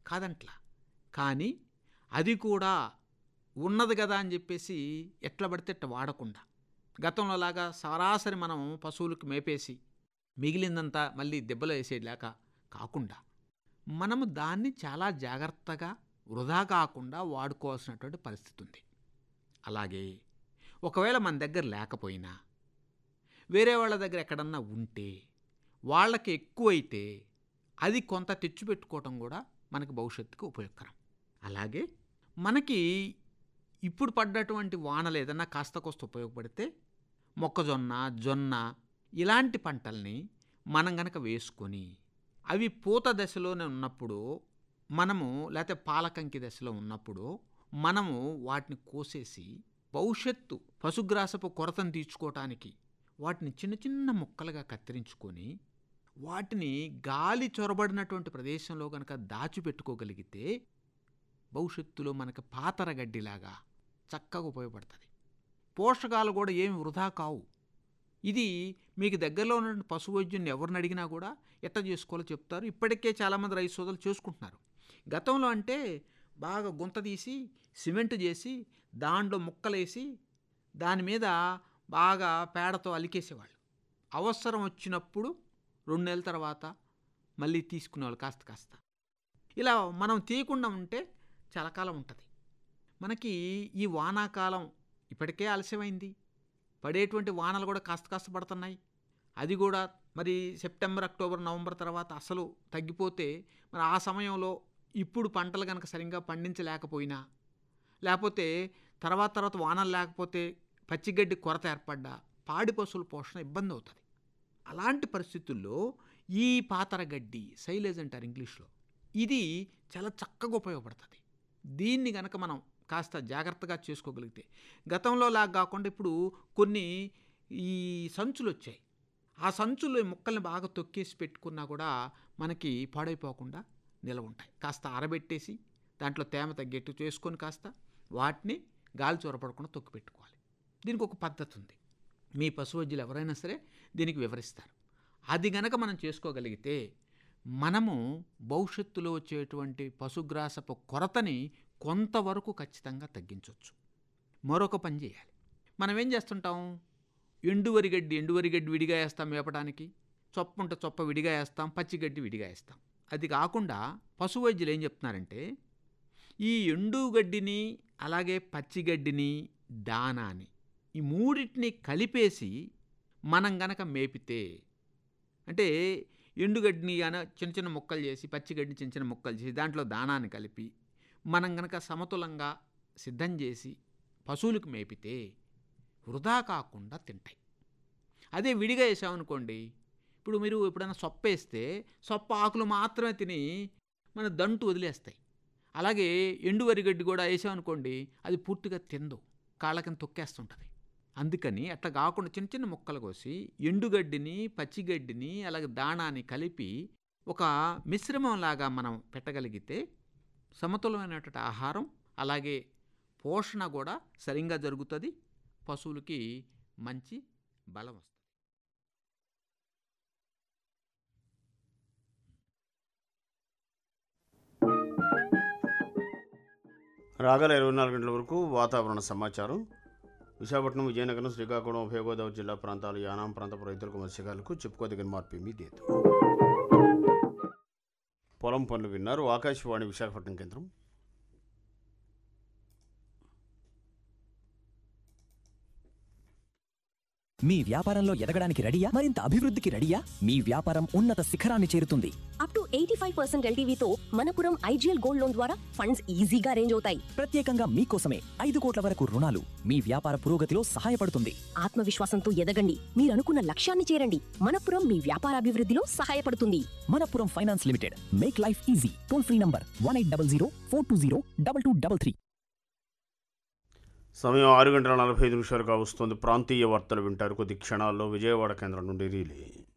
కాదంట్లా కానీ అది కూడా ఉన్నది కదా అని చెప్పేసి ఎట్లా పడితే ఎట్లా వాడకుండా గతంలో లాగా సరాసరి మనం పశువులకు మేపేసి మిగిలిందంతా మళ్ళీ దెబ్బలు వేసేలాక కాకుండా మనము దాన్ని చాలా జాగ్రత్తగా వృధా కాకుండా వాడుకోవాల్సినటువంటి పరిస్థితి ఉంది అలాగే ఒకవేళ మన దగ్గర లేకపోయినా వేరే వాళ్ళ దగ్గర ఎక్కడన్నా ఉంటే వాళ్ళకి ఎక్కువైతే అది కొంత తెచ్చిపెట్టుకోవటం కూడా మనకి భవిష్యత్తుకు ఉపయోగకరం అలాగే మనకి ఇప్పుడు పడ్డటువంటి వానలు ఏదన్నా కాస్త కోస్త ఉపయోగపడితే మొక్కజొన్న జొన్న ఇలాంటి పంటల్ని మనం గనక వేసుకొని అవి పూత దశలోనే ఉన్నప్పుడు మనము లేకపోతే పాలకంకి దశలో ఉన్నప్పుడు మనము వాటిని కోసేసి భవిష్యత్తు పశుగ్రాసపు కొరతను తీర్చుకోవటానికి వాటిని చిన్న చిన్న ముక్కలుగా కత్తిరించుకొని వాటిని గాలి చొరబడినటువంటి ప్రదేశంలో కనుక దాచిపెట్టుకోగలిగితే భవిష్యత్తులో మనకి పాతరగడ్డిలాగా చక్కగా ఉపయోగపడుతుంది పోషకాలు కూడా ఏమి వృధా కావు ఇది మీకు దగ్గరలో ఉన్న పశు వైద్యుని ఎవరిని అడిగినా కూడా ఎట్లా చేసుకోవాలో చెప్తారు ఇప్పటికే చాలామంది రైతు సోదరులు చేసుకుంటున్నారు గతంలో అంటే బాగా గుంత తీసి సిమెంట్ చేసి దాంట్లో ముక్కలేసి దాని మీద బాగా పేడతో అలికేసేవాళ్ళు అవసరం వచ్చినప్పుడు రెండు నెలల తర్వాత మళ్ళీ తీసుకునేవాళ్ళు కాస్త కాస్త ఇలా మనం తీయకుండా ఉంటే చాలా కాలం ఉంటుంది మనకి ఈ వానాకాలం ఇప్పటికే ఆలస్యమైంది పడేటువంటి వానలు కూడా కాస్త కాస్త పడుతున్నాయి అది కూడా మరి సెప్టెంబర్ అక్టోబర్ నవంబర్ తర్వాత అసలు తగ్గిపోతే మరి ఆ సమయంలో ఇప్పుడు పంటలు కనుక సరిగ్గా పండించలేకపోయినా లేకపోతే తర్వాత తర్వాత వానలు లేకపోతే పచ్చిగడ్డి కొరత ఏర్పడ్డా పాడి పశువుల పోషణ ఇబ్బంది అవుతుంది అలాంటి పరిస్థితుల్లో ఈ పాతర గడ్డి సైలేజ్ అంటారు ఇంగ్లీష్లో ఇది చాలా చక్కగా ఉపయోగపడుతుంది దీన్ని గనక మనం కాస్త జాగ్రత్తగా చేసుకోగలిగితే గతంలో లాగా కాకుండా ఇప్పుడు కొన్ని ఈ సంచులు వచ్చాయి ఆ సంచులు ఈ ముక్కల్ని బాగా తొక్కేసి పెట్టుకున్నా కూడా మనకి పాడైపోకుండా నిలవ ఉంటాయి కాస్త ఆరబెట్టేసి దాంట్లో తేమ తగ్గేట్టు చేసుకొని కాస్త వాటిని గాలి చొరపడకుండా తొక్కి పెట్టుకోవాలి దీనికి ఒక పద్ధతి ఉంది మీ పశువైద్యులు ఎవరైనా సరే దీనికి వివరిస్తారు అది గనక మనం చేసుకోగలిగితే మనము భవిష్యత్తులో వచ్చేటువంటి పశుగ్రాసపు కొరతని కొంతవరకు ఖచ్చితంగా తగ్గించవచ్చు మరొక పని చేయాలి మనం ఏం చేస్తుంటాం ఎండువరిగడ్డి ఎండువరిగడ్డి విడిగా వేస్తాం మేపడానికి చొప్ప ఉంటే చొప్ప విడిగా వేస్తాం పచ్చిగడ్డి విడిగా వేస్తాం అది కాకుండా పశు వైద్యులు ఏం చెప్తున్నారంటే ఈ ఎండుగడ్డిని అలాగే పచ్చిగడ్డిని దానాని ఈ మూడింటిని కలిపేసి మనం గనక మేపితే అంటే ఎండుగడ్డిని గాన చిన్న చిన్న ముక్కలు చేసి పచ్చిగడ్డిని చిన్న చిన్న ముక్కలు చేసి దాంట్లో దానాన్ని కలిపి మనం గనక సమతులంగా సిద్ధం చేసి పశువులకు మేపితే వృధా కాకుండా తింటాయి అదే విడిగా వేసామనుకోండి ఇప్పుడు మీరు ఎప్పుడైనా సొప్ప వేస్తే సొప్ప ఆకులు మాత్రమే తిని మన దంటు వదిలేస్తాయి అలాగే ఎండు వరిగడ్డి కూడా వేసామనుకోండి అది పూర్తిగా తిందు కాళ్ళకింద తొక్కేస్తుంటుంది అందుకని అట్లా కాకుండా చిన్న చిన్న ముక్కలు కోసి ఎండుగడ్డిని పచ్చిగడ్డిని అలాగే దాణాన్ని కలిపి ఒక మిశ్రమంలాగా మనం పెట్టగలిగితే సమతులమైనటువంటి ఆహారం అలాగే పోషణ కూడా సరిగ్గా జరుగుతుంది పశువులకి మంచి బలం వస్తుంది రాగల ఇరవై నాలుగు గంటల వరకు వాతావరణ సమాచారం విశాఖపట్నం విజయనగరం శ్రీకాకుళం ఉభయ గోదావరి జిల్లా ప్రాంతాలు యానాం ప్రాంతపు రైతులకు మత్స్యకారులకు చెప్పుకోదగిన మార్పు మీ దేతు పొలం పనులు విన్నారు ఆకాశవాణి విశాఖపట్నం కేంద్రం మీ వ్యాపారంలో ఎదగడానికి రెడీయా మరింత అభివృద్ధికి రెడీయా మీ వ్యాపారం ఉన్నత శిఖరాన్ని చేరుతుంది up to eighty five percent ఎల్టీవీతో మనపురం ఐజీఎల్ గోల్డ్ లోన్ ద్వారా ఫండ్స్ ఈజీగా అరేంజ్ అవుతాయి ప్రత్యేకంగా మీకోసమే ఐదు కోట్ల వరకు రుణాలు మీ వ్యాపార పురోగతిలో సహాయపడుతుంది ఆత్మవిశ్వాసంతో ఎదగండి మీరు అనుకున్న లక్ష్యాన్ని చేరండి మనపురం మీ వ్యాపార అభివృద్ధిలో సహాయపడుతుంది Manappuram finance limited make life easy toll free number one eight double zero four two zero double two double three సమయం ఆరు గంటల నలభై ఐదు నిమిషాలుగా వస్తుంది ప్రాంతీయ వార్తలు వింటారు కొద్ది క్షణాల్లో విజయవాడ కేంద్రం నుండి రీలే